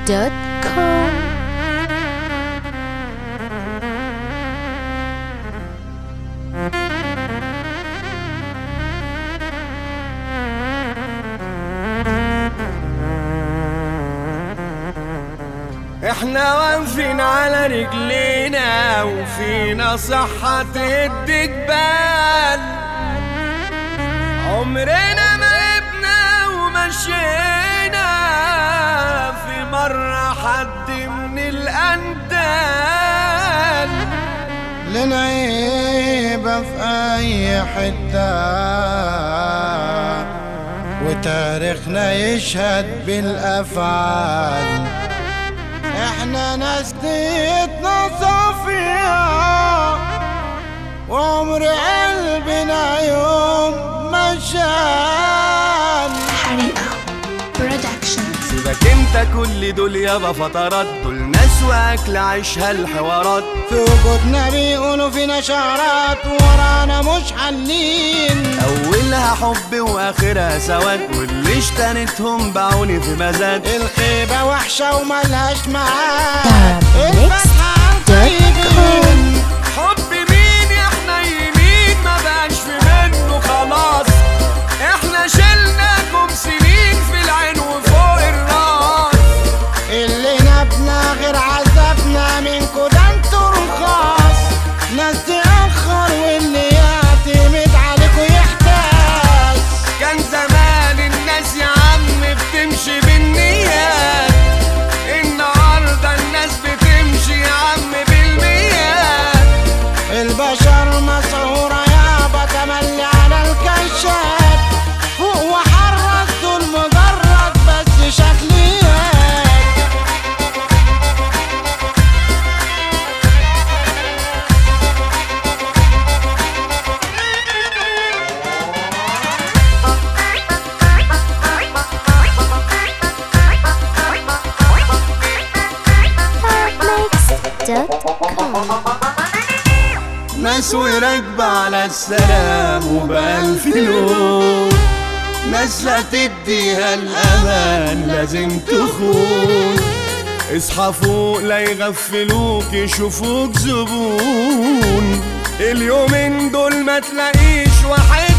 arabmix.com احنا واقفين على رجلينا وفينا صحة تدي جبال عمرنا ما ابنا ومشينا في مرة حد من الأندال لنعيبة في أي حتة وتاريخنا يشهد بالأفعال احنا ناس نيتنا صافية وعمر قلبنا يوم مشان حريقة برودكشن سيبك انت كل دول يابا فترات دول ناس واكل عيشها الحوارات في وجودنا بيقولوا فينا شعرات ورانا مش حلين اولها حب واخرها سواد واللي اشتريتهم باعوني في مزاد الخيبة وحشة وملهاش معاد arabmix.com الفتحة حب مين يا حنينين ما بقاش في منه خلاص احنا شلناكم سنين في العين وفوق الراس اللي نبنا غير عذابنا منكو ده انتوا رخاص ناس تأخر واللي يعتمد عليكوا يحتاس كان زمان الناس يا عم بتمشي بالنيات النهارده الناس بتمشي يا عم بالميات البشر مسعورة يابا تملي على الكشات فوق وحرص دول مجرد بس شكليات arabmix.com ناس وراكبة على السلام وبألف لون ناس لا تديها الأمان لازم تخون اصحى فوق لا يغفلوك يشوفوك زبون اليومين دول ما تلاقيش واحد